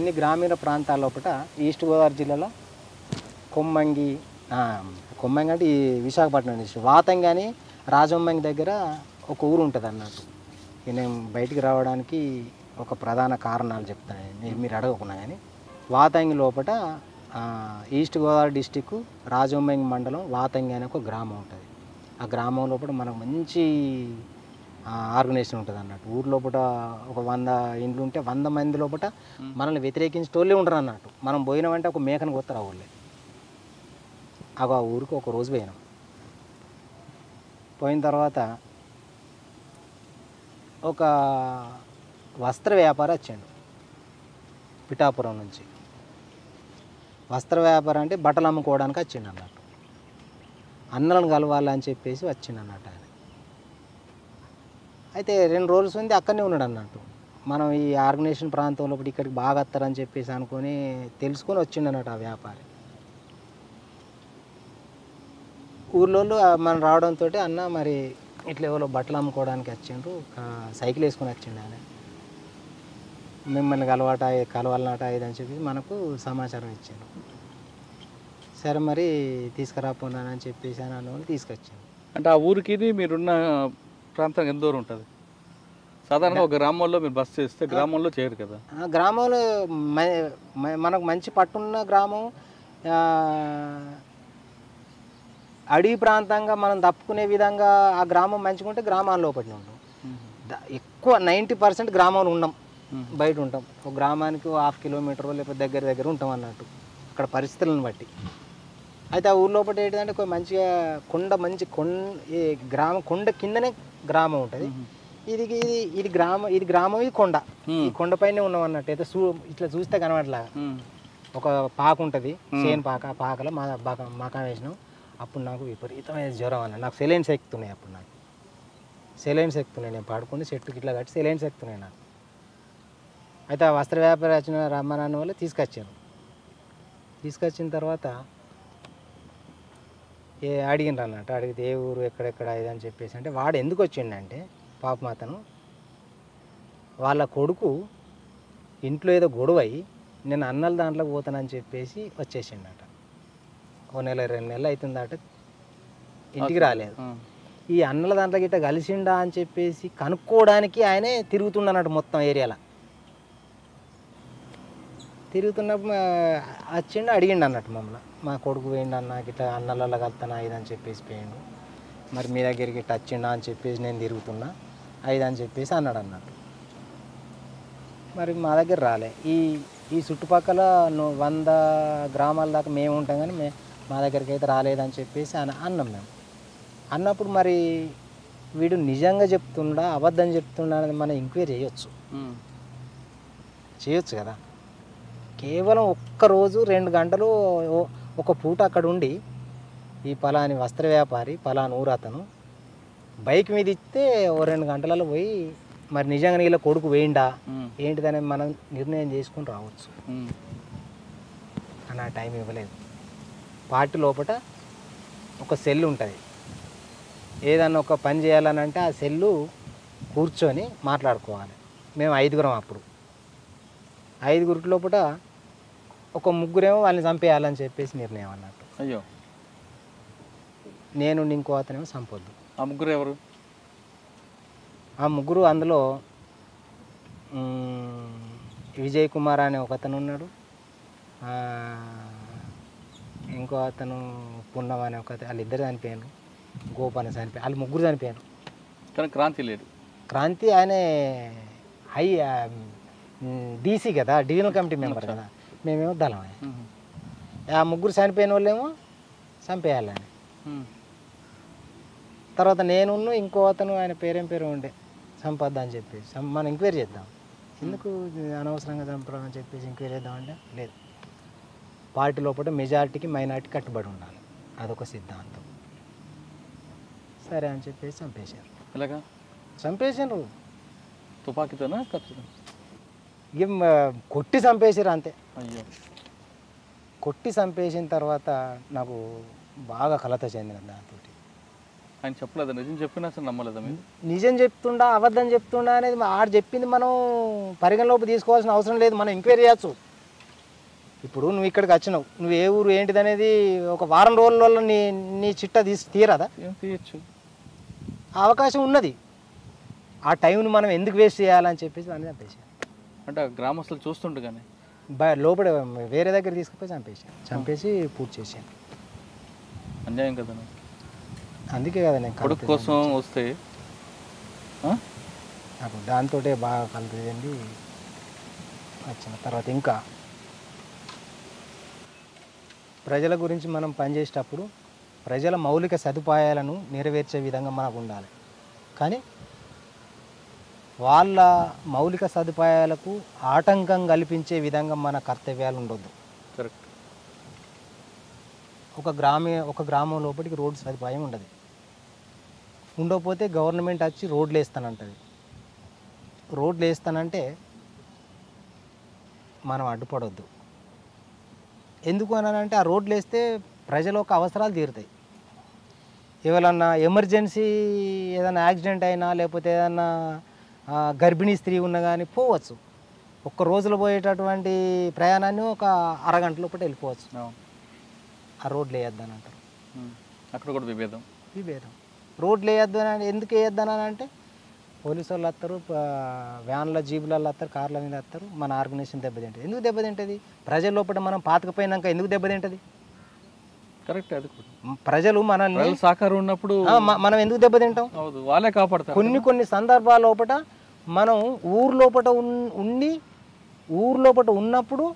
అన్ని గ్రామీణ ప్రాంతాల లోపల ఈస్ట్ గోదావరి జిల్లాలో కొమ్మంగి ఆ, కొమ్మంగి అంటే ఈ విశాఖపట్నం డిస్ట్రిక్ట్ వాతంగి అని రాజమ్మంగి దగ్గర ఒక ఊరు ఉంటుంది అన్నట్టు ఇక నేను బయటికి రావడానికి ఒక ప్రధాన కారణాలు చెప్తాను మీరు- మీరు అడగకున్నా కానీ వాతంగి లోపల ఆ, ఈస్ట్ గోదావరి డిస్టిక్ రాజమ్మంగి మండలం వాతంగి అనే ఒక గ్రామం ఉంటుంది ఆ గ్రామం లోపల మనకు మంచి ఆర్గనైజేషన్ ఉంటుంది అన్నట్టు ఊరు లోపల ఒక వంద ఇండ్లు ఉంటే వంద మంది లోపల మనల్ని వ్యతిరేకించేటోళ్ళే ఉంటారు అన్నట్టు మనం పోయినామంటే ఒక మేకను కొత్తారు ఆ ఊళ్ళే అగో ఆ ఊరికి ఒక రోజు పోయినాం పోయిన తర్వాత ఒక వస్త్ర వ్యాపారి వచ్చాడు పిఠాపురం నుంచి వస్త్ర వ్యాపారం అంటే బట్టలు అమ్ముకోవడానికి వచ్చిండు అన్నట్టు అన్నలను కలవాలని చెప్పేసి వచ్చిండు అన్నట్టు ఆయన అయితే రెండు రోజులు ఉంది అక్కడనే ఉన్నాడు అన్నట్టు మనం ఈ ఆర్గనైజేషన్ ప్రాంతంలో ఇప్పుడు ఇక్కడికి బాగా వస్తారని చెప్పేసి అనుకొని తెలుసుకొని వచ్చిండు అన్నట్టు ఆ వ్యాపారి ఊర్లో మనం రావడంతో అన్న మరి ఇట్లా ఎవరో బట్టలు అమ్ముకోవడానికి వచ్చిండ్రు ఆ, సైకిల్ వేసుకొని వచ్చిండు ఆయన మిమ్మల్ని కలవాట కలవాలన్నట ఇది అని చెప్పి మనకు సమాచారం ఇచ్చారు సరే మరి తీసుకురాపోనానని చెప్పేసి అని అన్న తీసుకొచ్చాను అంటే ఆ ఊరికి ఇది మీరున్న ప్రాంతం ఎంత దూరం ఉంటుంది సాధారణంగా ఒక గ్రామంలో మీరు బస్ చేస్తే గ్రామంలో చేయరు కదా ఆ గ్రామంలో మ- మ- మనకు మంచి పట్టున్న గ్రామం ఆ, అడవి ప్రాంతంగా మనం తప్పుకునే విధంగా ఆ గ్రామం మంచిగా ఉంటే గ్రామాల లోపల ఉంటాం ద- ఎక్కువ నైంటీ పర్సెంట్ గ్రామంలో ఉన్నాం మ్మ్. బయట ఉంటాం ఒక గ్రామానికి ఓ హాఫ్ కిలోమీటర్ లేకపోతే దగ్గర దగ్గర ఉంటాం అన్నట్టు అక్కడ పరిస్థితులను బట్టి అయితే ఆ ఊరు లోపల ఏంటంటే ఒక మంచిగా కొండ మంచి కొండ ఈ గ్రామం కొండ కిందనే గ్రామం ఉంటుంది ఇది ఇది ఇది గ్రామం ఇది గ్రామం ఇది కొండ ఈ కొండపైనే ఉన్నాం అన్నట్టు అయితే చూ ఇట్లా చూస్తే కనబడలాగా మ్మ్. ఒక పాక ఉంటుంది సేన్ పాక ఆ పాకలో మా బాక మకాం వేసినాం అప్పుడు నాకు విపరీతమైన జ్వరం అన్న నాకు సెలైన్స్ ఎక్కుతున్నాయి అప్పుడు నాకు సెలైన్స్ ఎక్కుతున్నాయి నేను పడుకుని చెట్టుకి ఇట్లా కట్టి సెలైన్స్ ఎక్కుతున్నాయి నాకు అయితే ఆ వస్త్ర వ్యాపారి వచ్చిన రమ్మనాన్న వల్ల తీసుకొచ్చాను తీసుకొచ్చిన తర్వాత ఏ అడిగినరు అన్నట్టు అడిగితే ఏ ఊరు ఎక్కడెక్కడ ఇది అని చెప్పేసి అంటే వాడు ఎందుకు వచ్చిండంటే పాపం అతను వాళ్ళ కొడుకు ఇంట్లో ఏదో గొడవై నేను అన్నల దాంట్లోకి పోతానని చెప్పేసి వచ్చేసిండట ఓ నెల రెండు నెలలు అవుతుందట ఇంటికి రాలేదు ఆ. ఈ అన్నల దాంట్లో గిట్ట కలిసిండా అని చెప్పేసి కనుక్కోవడానికి ఆయనే తిరుగుతుండన్నట్టు మొత్తం ఏరియాలో తిరుగుతున్నప్పుడు మా- వచ్చిండు అడిగిండు అన్నట్టు మమ్మల్ని మా కొడుకు పోయిండు అన్న గిట్లా అన్నలలో కలుతానా ఇది అని చెప్పేసి పోయిండు మరి మీ దగ్గరికి ఇట్లా వచ్చిండా అని చెప్పేసి నేను తిరుగుతున్నా ఐదు అని చెప్పేసి అన్నాడు అన్నట్టు మరి మా దగ్గర రాలే ఈ ఈ చుట్టుపక్కల ను- వంద గ్రామాల దాకా మేము ఉంటాం కానీ మే మా దగ్గరికి అయితే రాలేదని చెప్పేసి అన్న అన్నాం మేము అన్నప్పుడు మరి వీడు నిజంగా చెప్తుండా అబద్ధం చెప్తుండా అనేది మనం ఎంక్వైరీ చేయొచ్చు మ్మ్. చేయొచ్చు కదా కేవలం ఒక్క రోజు రెండు గంటలు ఓ- ఒక పూట అక్కడ ఉండి ఈ పలాని వస్త్ర వ్యాపారి పలాని ఊరు అతను బైక్ మీద ఇస్తే ఓ రెండు గంటలలో పోయి మరి నిజంగా వీళ్ళ కొడుకు వేయిండా మ్మ్. ఏంటిదనేది మనం నిర్ణయం చేసుకుని రావచ్చు మ్మ్. అని ఆ టైం ఇవ్వలేదు పార్టీ లోపల ఒక సెల్ ఉంటుంది ఏదన్నా ఒక పని చేయాలని అంటే ఆ సెల్లు కూర్చొని మాట్లాడుకోవాలి మేము ఐదుగురం అప్పుడు ఐదుగురి లోపల ఒక ముగ్గురేమో వాళ్ళని చంపేయాలని చెప్పేసి నిర్ణయం అన్నట్టు అయ్యో నేను ఇంకో అతనేమో చంపొద్దు ఆ ముగ్గురు ఎవరు ఆ ముగ్గురు అందులో మ్, విజయ్ కుమార్ అనే ఒక అతను ఉన్నాడు ఆ, ఇంకో అతను పున్నం అనే ఒక అతను వాళ్ళిద్దరు చనిపోయారు గోప అని చనిపోయారు వాళ్ళు ముగ్గురు చనిపోయారు కానీ క్రాంతి లేడు క్రాంతి ఆయన హై డీసీ కదా డివిజనల్ కమిటీ మెంబర్ కదా మేమేమో దళం ఆయన. మ్మ్. ఆ ముగ్గురు చనిపోయిన వాళ్ళేమో చంపేయాలని మ్మ్. తర్వాత నేను ఇంకో అతను ఆయన పేరేం పేరు ఉండే సంపద అని చెప్పేసి సం- మనం ఎంక్వైరీ చేద్దాం ఎందుకు ఇది అనవసరంగా చంపడం అని చెప్పేసి ఎంక్వైరీ చేద్దాం అంటే లేదు పార్టీ లోపల మెజారిటీకి మైనార్టీ కట్టుబడి ఉండాలి అదొక సిద్ధాంతం సరే అని చెప్పేసి చంపేశారు ఎలాగా చంపేశారు తుపాకీతోనా కత్తితో ఇక మ- కొట్టి చంపేశారు అంతే అయ్యో కొట్టి చంపేసిన తర్వాత నాకు బాగా కలత చెందిన దాంతో ఆయన చెప్పలేదా నిజం చెప్పినా అసలు నమ్మలేదా మీరు నిజం చెప్తుండా అబద్ధం చెప్తుండా అనేది మా- ఆడు చెప్పింది మనం పరిగణలోకి తీసుకోవాల్సిన అవసరం లేదు మనం ఎంక్వైరీ చేయొచ్చు ఇప్పుడు నువ్వు ఇక్కడికి వచ్చినావు నువ్వు ఏ ఊరు ఏంటిది అనేది ఒక వారం రోజులలో నీ నీ చిట్టా తీసి తీరదా ఏం తీయచ్చు ఆ అవకాశం ఉన్నది ఆ టైంని మనం ఎందుకు వేస్ట్ చేయాలని చెప్పేసి దాన్ని చంపేసాను అంటే ఆ గ్రామస్తులు చూస్తుండే కానీ బయ లోపల వేరే దగ్గర తీసుకుపోయి చంపేసాను చంపేసి పూర్తి చేశాను అన్యాయం కదా నాకు. అందుకే కదా నేను కొడుకు కలిపేది. కోసం వస్తే ఆ? నాకు దాంతో బాగా కలిపేదండి వచ్చిన తర్వాత ఇంకా ప్రజల గురించి మనం పనిచేసేటప్పుడు ప్రజల మౌలిక సదుపాయాలను నెరవేర్చే విధంగా మనకు ఉండాలి కానీ వాళ్ళ మౌలిక సదుపాయాలకు ఆటంకం కల్పించే విధంగా మన కర్తవ్యాలు ఉండొద్దు కరెక్ట్ ఒక గ్రామీణ ఒక గ్రామం లోపలికి రోడ్డు సదుపాయం ఉండదు ఉండకపోతే గవర్నమెంట్ వచ్చి రోడ్లు వేస్తానంటది రోడ్లు వేస్తానంటే మనం అడ్డుపడొద్దు ఎందుకు అని అంటే ఆ రోడ్లు వేస్తే ప్రజల యొక్క అవసరాలు తీరుతాయి ఎవరన్నా ఎమర్జెన్సీ ఏదైనా యాక్సిడెంట్ అయినా లేకపోతే ఏదన్నా ఆ, గర్భిణీ స్త్రీ ఉన్నా కానీ పోవచ్చు ఒక్క రోజులో పోయేటటువంటి ప్రయాణాన్ని ఒక అరగంట లోపల వెళ్ళిపోవచ్చు అవును ఆ రోడ్లు వేయొద్దని అంటారు ఉమ్. అక్కడ కూడా విభేదం విభేదం రోడ్లు వేయొద్దు అని ఎందుకు వేయొద్దు అని అంటే పోలీసు వాళ్ళు వస్తారు ప- వ్యాన్ల జీబులలో వస్తారు కార్ల మీద వస్తారు మన ఆర్గనైజేషన్ దెబ్బతింటుంది ఎందుకు దెబ్బతింటుంది ప్రజల లోపల మనం పాతకపోయినాక ఎందుకు దెబ్బతింటుంది కరెక్ట్ అది కూడా మ్, ప్రజలు మనల్ని ప్రజలు సహకారం ఉన్నప్పుడు ఆ, మ- మనం ఎందుకు దెబ్బతింటాం అవును వాళ్ళే కాపాడతారు కొన్ని కొన్ని సందర్భాల లోపల మనం ఊరు లోపల ఉన్- ఉండి ఊరు లోపల ఉన్నప్పుడు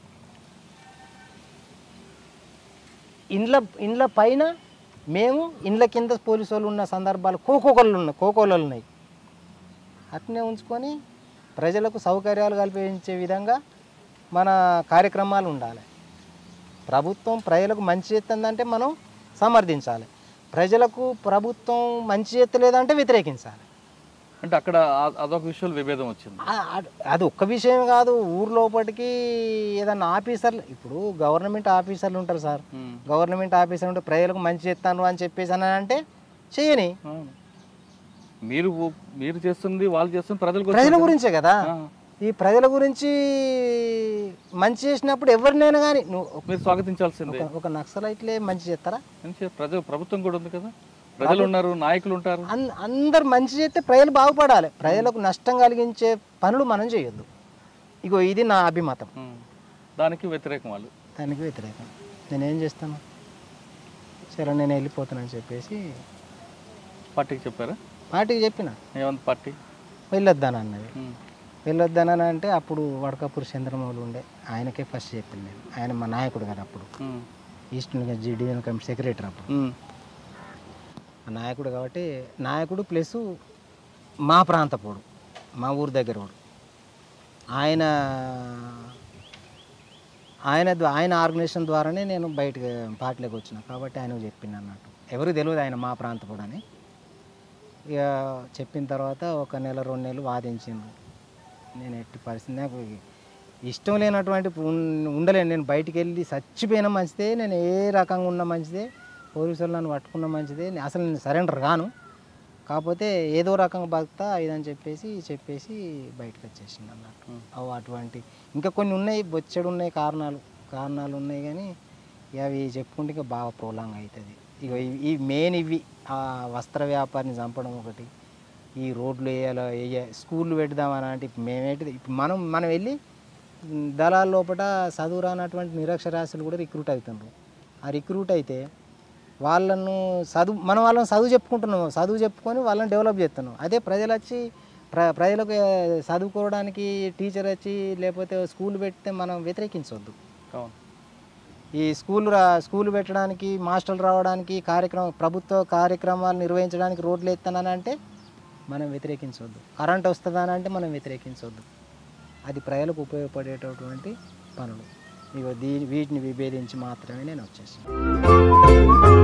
ఇండ్ల ఇండ్ల పైన మేము ఇండ్ల కింద పోలీసు వాళ్ళు ఉన్న సందర్భాలు కోకోకళ్ళు ఉన్నాయి కోకోలు ఉన్నాయి అట్నే ఉంచుకొని ప్రజలకు సౌకర్యాలు కల్పించే విధంగా మన కార్యక్రమాలు ఉండాలి ప్రభుత్వం ప్రజలకు మంచి చేస్తుందంటే మనం సమర్థించాలి ప్రజలకు ప్రభుత్వం మంచి చేస్తలేదంటే వ్యతిరేకించాలి అంటే అక్కడ ఆ- అదొక విషయంలో విభేదం వచ్చింది ఆ- అడ్- అది ఒక్క విషయం కాదు ఊరు లోపలికి ఏదన్నా ఆఫీసర్లు ఇప్పుడు గవర్నమెంట్ ఆఫీసర్లు ఉంటారు సార్ ఉమ్. గవర్నమెంట్ ఆఫీసర్ ఉంటే ప్రజలకు మంచి చేస్తాను అని చెప్పేసి అని అంటే చేయని అవును. మీరు మీరు చేస్తుంది వాళ్ళు చేస్తుంది ప్రజలకు ప్రజల గురించే కదా ఆ. ఈ ప్రజల గురించి మంచి చేసినప్పుడు ఎవరినైనా కానీ నువ్వు ఒక- మీరు స్వాగతించాల్సిందే ఒక- ఒక నక్సలైట్లే మంచి చేస్తారా మంచి ప్రజ ప్రభుత్వం కూడా ఉంది కదా ప్రజలు ఉన్నారు నాయకులు ఉంటారు అన్- అందరు మంచి చేస్తే ప్రజలు బాగుపడాలి ప్రజలకు నష్టం కలిగించే పనులు మనం చేయొద్దు ఇగో ఇది నా అభిమతం ఉమ్. దానికి వ్యతిరేకం వాళ్ళు దానికి వ్యతిరేకం నేనేం చేస్తాను సరే నేను వెళ్ళిపోతానని చెప్పేసి పార్టీకి చెప్పారా పార్టీకి చెప్పిన ఏమంది పార్టీ వెళ్ళొద్దాను అన్నది ఉమ్. వెళ్ళొద్దానని అంటే అప్పుడు వడకపూర్ చంద్రమౌళి ఉండే ఆయనకే ఫస్ట్ చెప్పింది నేను ఆయన మా నాయకుడు కదా అప్పుడు ఉమ్. ఈస్ట్ డివిజన్ కమిటీ సెక్రటరీ అప్పుడు ఉమ్. ఆ నాయకుడు కాబట్టి నాయకుడు ప్లస్ మా ప్రాంతపోడు మా ఊరు దగ్గర వాడు ఆయన ఆయన ద్వా- ఆయన ఆర్గనైజేషన్ ద్వారానే నేను బయటకు పార్టీలోకి వచ్చిన కాబట్టి ఆయనకు చెప్పింది అన్నట్టు ఎవరికి తెలియదు ఆయన మా ప్రాంతపోడు అని ఇక చెప్పిన తర్వాత ఒక నెల రెండు నెలలు వాదించిండు నేను ఎట్టి పరిస్థితి నాకు ఇష్టం లేనటువంటి ఉన్- ఉండలేను నేను బయటికి వెళ్ళి చచ్చిపోయినా మంచిదే నేను ఏ రకంగా ఉన్నా మంచిదే పోలీసు వాళ్ళు నన్ను పట్టుకున్న మంచిదే నే- అసలు నేను సరెండర్ గాను కాకపోతే ఏదో రకంగా బతుకుతా ఇదని చెప్పేసి చెప్పేసి బయటకు వచ్చేసింది అన్నట్టు అవు అటువంటి ఇంకా కొన్ని ఉన్నాయి బొచ్చెడు ఉన్నాయి కారణాలు కారణాలు ఉన్నాయి కానీ ఇక అవి చెప్పుకుంటే ఇంకా బాగా ప్రోలాంగ్ అవుతుంది ఇక ఇవి- ఈ మెయిన్ ఇవి ఆ వస్త్ర వ్యాపారిని చంపడం ఒకటి ఈ రోడ్లు వేయాలో వేయ స్కూళ్ళు పెడదామని అంటే ఇప్పుడు మేమేంటి ఇప్పుడు మనం మనం వెళ్ళి ఉమ్, దళాల లోపల చదువు రానటువంటి నిరక్షరాస్యులు కూడా రిక్రూట్ అవుతున్నారు ఆ రిక్రూట్ అయితే వాళ్ళను చదువు మనం వాళ్ళని చదువు చెప్పుకుంటున్నాం చదువు చెప్పుకొని వాళ్ళని డెవలప్ చేస్తున్నాం అదే ప్రజలు వచ్చి ప్ర ప్రజలకు ఏ, చదువుకోవడానికి టీచర్ వచ్చి లేకపోతే స్కూల్ పెడితే మనం వ్యతిరేకించవద్దు అవును ఈ స్కూల్ రా స్కూల్ పెట్టడానికి మాస్టర్లు రావడానికి కార్యక్రమం ప్రభుత్వ కార్యక్రమాలు నిర్వహించడానికి రోడ్లు ఎత్తానని అంటే మనం వ్యతిరేకించవద్దు కరెంట్ వస్తుందని అంటే మనం వ్యతిరేకించవద్దు అది ప్రజలకు ఉపయోగపడేటటువంటి పనులు ఇగో దీ వీటిని విభేదించి మాత్రమే నేను వచ్చేసాను